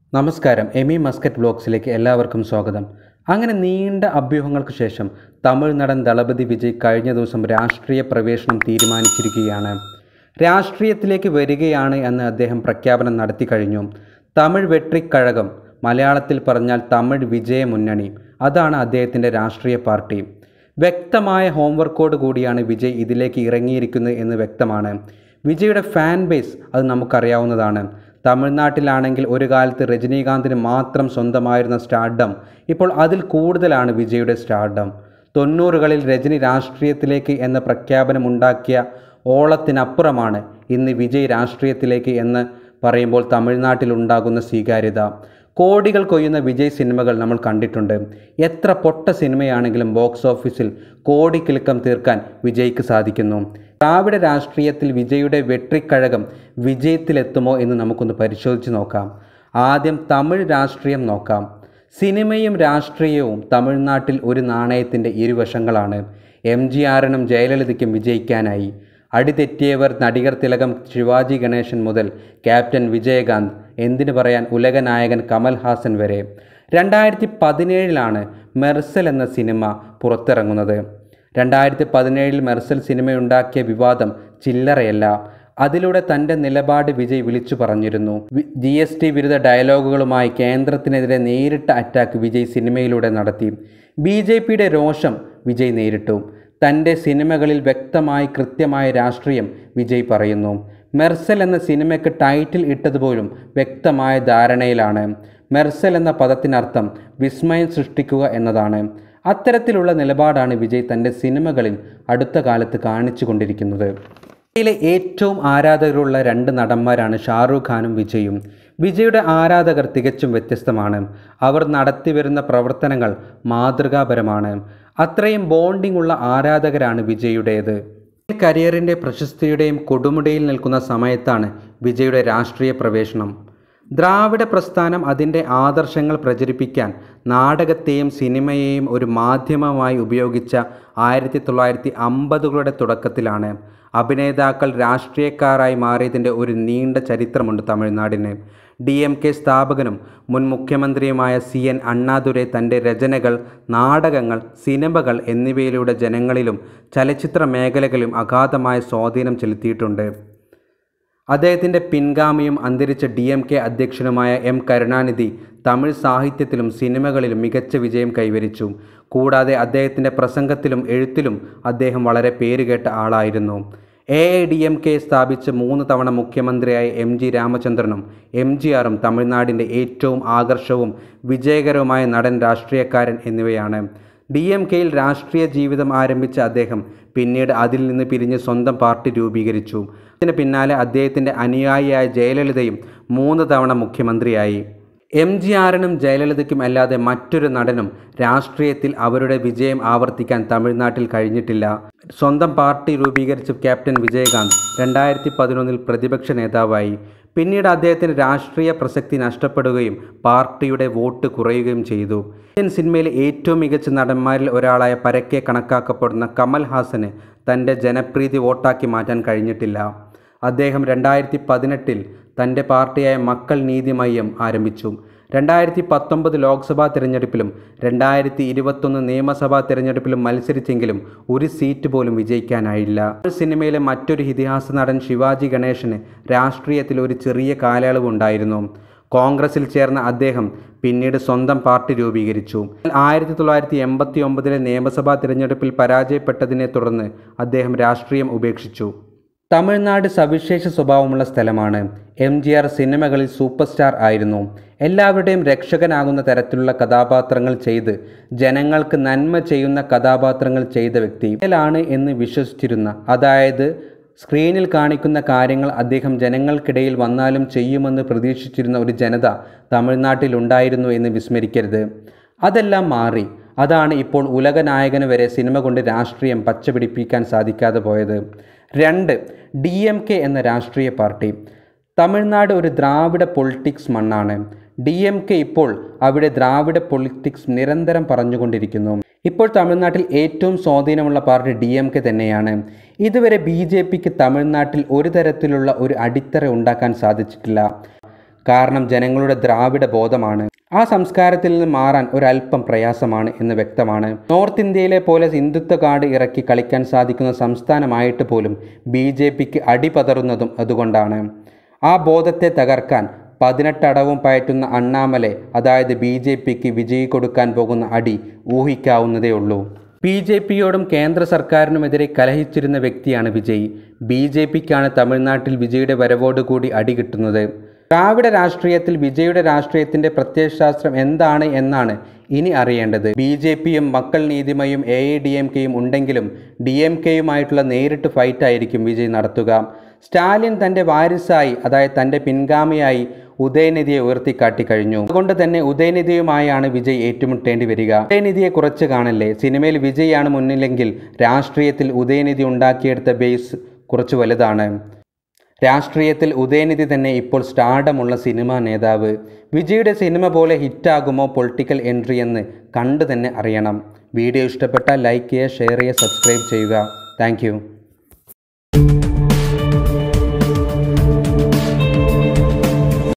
നമസ്കാരം Amy Muscat ബ്ലോഗ്സിലേക്ക് എല്ലാവർക്കും സ്വാഗതം അങ്ങനെ നീണ്ട അഭ്യൂഹങ്ങൾക്ക് ശേഷം തമിഴ് നടൻ ദളപതി വിജയ് കഴിഞ്ഞ ദിവസം രാഷ്ട്രീയ പ്രവേശനം തീരുമാനിച്ചിരിക്കുകയാണ് രാഷ്ട്രീയത്തിലേക്ക് വരികയാണ് എന്ന് അദ്ദേഹം പ്രഖ്യാപനം നടത്തി കഴിഞ്ഞു തമിഴ് വെട്രിക്കഴകം മലയാളത്തിൽ പറഞ്ഞാൽ തമിഴ് വിജയ മുന്നണി അതാണ് അദ്ദേഹത്തിൻ്റെ രാഷ്ട്രീയ പാർട്ടി വ്യക്തമായ ഹോംവർക്കോട് കൂടിയാണ് വിജയ് ഇതിലേക്ക് ഇറങ്ങിയിരിക്കുന്നത് എന്ന് വ്യക്തമാണ് വിജയുടെ ഫാൻ ബേസ് അത് നമുക്കറിയാവുന്നതാണ് തമിഴ്നാട്ടിലാണെങ്കിൽ ഒരു കാലത്ത് രജനീകാന്തിന് മാത്രം സ്വന്തമായിരുന്ന സ്റ്റാർഡം ഇപ്പോൾ അതിൽ കൂടുതലാണ് വിജയുടെ സ്റ്റാർഡം തൊണ്ണൂറുകളിൽ രജനി രാഷ്ട്രീയത്തിലേക്ക് എന്ന പ്രഖ്യാപനമുണ്ടാക്കിയ ഓളത്തിനപ്പുറമാണ് ഇന്ന് വിജയ് രാഷ്ട്രീയത്തിലേക്ക് എന്ന് പറയുമ്പോൾ തമിഴ്നാട്ടിലുണ്ടാകുന്ന സ്വീകാര്യത കോടികൾ കൊയ്യുന്ന വിജയ് സിനിമകൾ നമ്മൾ കണ്ടിട്ടുണ്ട് എത്ര പൊട്ട സിനിമയാണെങ്കിലും ബോക്സ് ഓഫീസിൽ കോടിക്കിലുക്കം തീർക്കാൻ വിജയ്ക്ക് സാധിക്കുന്നു ദ്രാവിഡ രാഷ്ട്രീയത്തിൽ വിജയുടെ വെട്രിക്കഴകം വിജയത്തിലെത്തുമോ എന്ന് നമുക്കൊന്ന് പരിശോധിച്ച് നോക്കാം ആദ്യം തമിഴ് രാഷ്ട്രീയം നോക്കാം സിനിമയും രാഷ്ട്രീയവും തമിഴ്നാട്ടിൽ ഒരു നാണയത്തിൻ്റെ ഇരുവശങ്ങളാണ് എം ജി ആറിനും ജയലളിതയ്ക്കും വിജയിക്കാനായി അടിതെറ്റിയവർ നടികർ തിലകം ശിവാജി ഗണേശൻ മുതൽ ക്യാപ്റ്റൻ വിജയകാന്ത് എന്തിനു പറയാൻ ഉലകനായകൻ കമൽഹാസൻ വരെ രണ്ടായിരത്തി പതിനേഴിലാണ് മെർസൽ എന്ന സിനിമ പുറത്തിറങ്ങുന്നത് രണ്ടായിരത്തി പതിനേഴിൽ മെർസൽ സിനിമയുണ്ടാക്കിയ വിവാദം ചില്ലറയല്ല അതിലൂടെ തൻ്റെ നിലപാട് വിജയ് വിളിച്ചു പറഞ്ഞിരുന്നു ജി എസ് ടി വിരുദ്ധ ഡയലോഗുകളുമായി കേന്ദ്രത്തിനെതിരെ നേരിട്ട അറ്റാക്ക് വിജയ് സിനിമയിലൂടെ നടത്തി ബി ജെ പിയുടെ രോഷം വിജയ് നേരിട്ടു തൻ്റെ സിനിമകളിൽ വ്യക്തമായി കൃത്യമായ രാഷ്ട്രീയം വിജയ് പറയുന്നു മെർസൽ എന്ന സിനിമയ്ക്ക് ടൈറ്റിൽ ഇട്ടതുപോലും വ്യക്തമായ ധാരണയിലാണ് മെർസൽ എന്ന പദത്തിനർത്ഥം വിസ്മയം സൃഷ്ടിക്കുക എന്നതാണ് അത്തരത്തിലുള്ള നിലപാടാണ് വിജയ് തൻ്റെ സിനിമകളിൽ അടുത്ത കാലത്ത് കാണിച്ചു കൊണ്ടിരിക്കുന്നത് ഇന്ത്യയിലെ ഏറ്റവും ആരാധകരുള്ള രണ്ട് നടന്മാരാണ് ഷാറൂഖ് ഖാനും വിജയും വിജയുടെ ആരാധകർ തികച്ചും വ്യത്യസ്തമാണ് അവർ നടത്തിവരുന്ന പ്രവർത്തനങ്ങൾ മാതൃകാപരമാണ് അത്രയും ബോണ്ടിംഗ് ഉള്ള ആരാധകരാണ് വിജയുടേത് കരിയറിൻ്റെ പ്രശസ്തിയുടെയും കൊടുമുടിയിൽ നിൽക്കുന്ന സമയത്താണ് വിജയുടെ രാഷ്ട്രീയ പ്രവേശനം ദ്രാവിഡ പ്രസ്ഥാനം അതിൻ്റെ ആദർശങ്ങൾ പ്രചരിപ്പിക്കാൻ നാടകത്തെയും സിനിമയെയും ഒരു മാധ്യമമായി ഉപയോഗിച്ച ആയിരത്തി തൊള്ളായിരത്തി അമ്പതുകളുടെ തുടക്കത്തിലാണ് അഭിനേതാക്കൾ രാഷ്ട്രീയക്കാരായി മാറിയതിൻ്റെ ഒരു നീണ്ട ചരിത്രമുണ്ട് തമിഴ്നാടിന് ഡി എം കെ സ്ഥാപകനും മുൻ മുഖ്യമന്ത്രിയുമായ സി എൻ അണ്ണാദുരെ തൻ്റെ രചനകൾ നാടകങ്ങൾ സിനിമകൾ എന്നിവയിലൂടെ ജനങ്ങളിലും ചലച്ചിത്ര മേഖലകളിലും അഗാധമായ സ്വാധീനം ചെലുത്തിയിട്ടുണ്ട് അദ്ദേഹത്തിൻ്റെ പിൻഗാമിയും അന്തരിച്ച ഡി എം കെ അധ്യക്ഷനുമായ എം കരുണാനിധി തമിഴ് സാഹിത്യത്തിലും സിനിമകളിലും മികച്ച വിജയം കൈവരിച്ചു കൂടാതെ അദ്ദേഹത്തിൻ്റെ പ്രസംഗത്തിലും എഴുത്തിലും അദ്ദേഹം വളരെ പേരുകേട്ട ആളായിരുന്നു A I D M K സ്ഥാപിച്ച് മൂന്ന് തവണ മുഖ്യമന്ത്രിയായ എം ജി രാമചന്ദ്രനും എം ജി ആറും തമിഴ്നാടിൻ്റെ ഏറ്റവും ആകർഷവും വിജയകരവുമായ നടൻ രാഷ്ട്രീയക്കാരൻ എന്നിവയാണ് ഡി എം കെയിൽ രാഷ്ട്രീയ ജീവിതം ആരംഭിച്ച അദ്ദേഹം പിന്നീട് അതിൽ നിന്ന് പിരിഞ്ഞ് സ്വന്തം പാർട്ടി രൂപീകരിച്ചു ഇതിന് പിന്നാലെ അദ്ദേഹത്തിൻ്റെ അനുയായിയായ ജയലളിതയും മൂന്ന് തവണ മുഖ്യമന്ത്രിയായി എം ജി ആറിനും ജയലളിതയ്ക്കും അല്ലാതെ മറ്റൊരു നടനും രാഷ്ട്രീയത്തിൽ അവരുടെ വിജയം ആവർത്തിക്കാൻ തമിഴ്നാട്ടിൽ കഴിഞ്ഞിട്ടില്ല സ്വന്തം പാർട്ടി രൂപീകരിച്ച ക്യാപ്റ്റൻ വിജയകാന്ത് രണ്ടായിരത്തി പതിനൊന്നിൽ പ്രതിപക്ഷ നേതാവായി പിന്നീട് അദ്ദേഹത്തിന് രാഷ്ട്രീയ പ്രസക്തി നഷ്ടപ്പെടുകയും പാർട്ടിയുടെ വോട്ട് കുറയുകയും ചെയ്തു ഇന്ത്യൻ സിനിമയിലെ ഏറ്റവും മികച്ച നടന്മാരിൽ ഒരാളായ പരക്കെ കണക്കാക്കപ്പെടുന്ന കമൽ ഹാസന് തൻ്റെ ജനപ്രീതി വോട്ടാക്കി മാറ്റാൻ കഴിഞ്ഞിട്ടില്ല അദ്ദേഹം രണ്ടായിരത്തി പതിനെട്ടിൽ തൻ്റെ പാർട്ടിയായ മക്കൾ നീതി മയ്യം ആരംഭിച്ചു രണ്ടായിരത്തി പത്തൊമ്പത് ലോക്സഭാ തിരഞ്ഞെടുപ്പിലും രണ്ടായിരത്തി ഇരുപത്തൊന്ന് നിയമസഭാ തിരഞ്ഞെടുപ്പിലും മത്സരിച്ചെങ്കിലും ഒരു സീറ്റ് പോലും വിജയിക്കാനായില്ല സിനിമയിലെ മറ്റൊരു ഇതിഹാസ നടൻ ശിവാജി ഗണേശന് രാഷ്ട്രീയത്തിൽ ഒരു ചെറിയ കാലയളവ് ഉണ്ടായിരുന്നു കോൺഗ്രസിൽ ചേർന്ന അദ്ദേഹം പിന്നീട് സ്വന്തം പാർട്ടി രൂപീകരിച്ചു ആയിരത്തി തൊള്ളായിരത്തി എൺപത്തി ഒമ്പതിലെ നിയമസഭാ തിരഞ്ഞെടുപ്പിൽ പരാജയപ്പെട്ടതിനെ തുടർന്ന് അദ്ദേഹം രാഷ്ട്രീയം ഉപേക്ഷിച്ചു തമിഴ്നാട് സവിശേഷ സ്വഭാവമുള്ള സ്ഥലമാണ് എം ജി ആർ സിനിമകളിൽ സൂപ്പർ സ്റ്റാർ ആയിരുന്നു എല്ലാവരുടെയും രക്ഷകനാകുന്ന തരത്തിലുള്ള കഥാപാത്രങ്ങൾ ചെയ്ത് ജനങ്ങൾക്ക് നന്മ ചെയ്യുന്ന കഥാപാത്രങ്ങൾ ചെയ്ത വ്യക്തി ാണ് എന്ന് വിശ്വസിച്ചിരുന്ന അതായത് സ്ക്രീനിൽ കാണിക്കുന്ന കാര്യങ്ങൾ അദ്ദേഹം ജനങ്ങൾക്കിടയിൽ വന്നാലും ചെയ്യുമെന്ന് പ്രതീക്ഷിച്ചിരുന്ന ഒരു ജനത തമിഴ്നാട്ടിലുണ്ടായിരുന്നു എന്ന് വിസ്മരിക്കരുത് അതെല്ലാം മാറി അതാണ് ഇപ്പോൾ ഉലകനായകന് വരെ സിനിമ കൊണ്ട് രാഷ്ട്രീയം പച്ചപിടിപ്പിക്കാൻ സാധിക്കാതെ പോയത് രണ്ട് ഡി എം കെ എന്ന രാഷ്ട്രീയ പാർട്ടി തമിഴ്നാട് ഒരു ദ്രാവിഡ പൊളിറ്റിക്സ് മണ്ണാണ് ഡി എം കെ ഇപ്പോൾ അവിടെ ദ്രാവിഡ പൊളിറ്റിക്സ് നിരന്തരം പറഞ്ഞുകൊണ്ടിരിക്കുന്നു ഇപ്പോൾ തമിഴ്നാട്ടിൽ ഏറ്റവും സ്വാധീനമുള്ള പാർട്ടി ഡി എം കെ തന്നെയാണ് ഇതുവരെ ബി ജെ പിക്ക് തമിഴ്നാട്ടിൽ ഒരു തരത്തിലുള്ള ഒരു അടിത്തറ ഉണ്ടാക്കാൻ സാധിച്ചിട്ടില്ല കാരണം ജനങ്ങളുടെ ദ്രാവിഡ ബോധമാണ് ആ സംസ്കാരത്തിൽ നിന്ന് മാറാൻ ഒരല്പം പ്രയാസമാണ് എന്ന് വ്യക്തമാണ് നോർത്ത് ഇന്ത്യയിലെ പോലെ ഹിന്ദുത്വ കാർഡ് ഇറക്കി കളിക്കാൻ സാധിക്കുന്ന സംസ്ഥാനമായിട്ട് പോലും ബി ജെ പിക്ക് അടിപതറുന്നതും അതുകൊണ്ടാണ് ആ ബോധത്തെ തകർക്കാൻ പതിനെട്ടടവും പയറ്റുന്ന അണ്ണാമലെ അതായത് ബി ജെ പിക്ക് വിജയി കൊടുക്കാൻ പോകുന്ന അടി ഊഹിക്കാവുന്നതേ ഉള്ളൂ ബി ജെ പിയോടും കേന്ദ്ര സർക്കാരിനുമെതിരെ കലഹിച്ചിരുന്ന വ്യക്തിയാണ് വിജയ് ബി ജെ പിക്കാണ് തമിഴ്നാട്ടിൽ വിജയുടെ വരവോടുകൂടി അടി കിട്ടുന്നത് ദ്രാവിഡ രാഷ്ട്രീയത്തിൽ വിജയുടെ രാഷ്ട്രീയത്തിന്റെ പ്രത്യയശാസ്ത്രം എന്താണ് എന്നാണ് ഇനി അറിയേണ്ടത് ബി ജെ പിയും മക്കൾ നീതിമയും എ ഐ ഡി എം കെയും ഉണ്ടെങ്കിലും ഡി എം കെയുമായിട്ടുള്ള നേരിട്ട് ഫൈറ്റ് ആയിരിക്കും വിജയ് നടത്തുക സ്റ്റാലിൻ തൻ്റെ വാരിസായി അതായത് തൻ്റെ പിൻഗാമിയായി ഉദയനിധിയെ ഉയർത്തിക്കാട്ടി കഴിഞ്ഞു അതുകൊണ്ട് തന്നെ ഉദയനിധിയുമായാണ് വിജയ് ഏറ്റുമുട്ടേണ്ടി വരിക ഉദയനിധിയെ കുറച്ച് കാണല്ലേ സിനിമയിൽ വിജയാണ് മുന്നിലെങ്കിൽ രാഷ്ട്രീയത്തിൽ ഉദയനിധി ഉണ്ടാക്കിയെടുത്ത ബേസ് കുറച്ച് വലുതാണ് രാഷ്ട്രീയത്തിൽ ഉദയനിധി തന്നെ ഇപ്പോൾ സ്റ്റാർഡമുള്ള സിനിമാ നേതാവ് വിജയുടെ സിനിമ പോലെ ഹിറ്റാകുമോ പൊളിറ്റിക്കൽ എൻട്രി എന്ന് കണ്ടു തന്നെ അറിയണം വീഡിയോ ഇഷ്ടപ്പെട്ടാൽ ലൈക്ക് ചെയ്യുക ഷെയർ ചെയ്യുക സബ്സ്ക്രൈബ് ചെയ്യുക താങ്ക്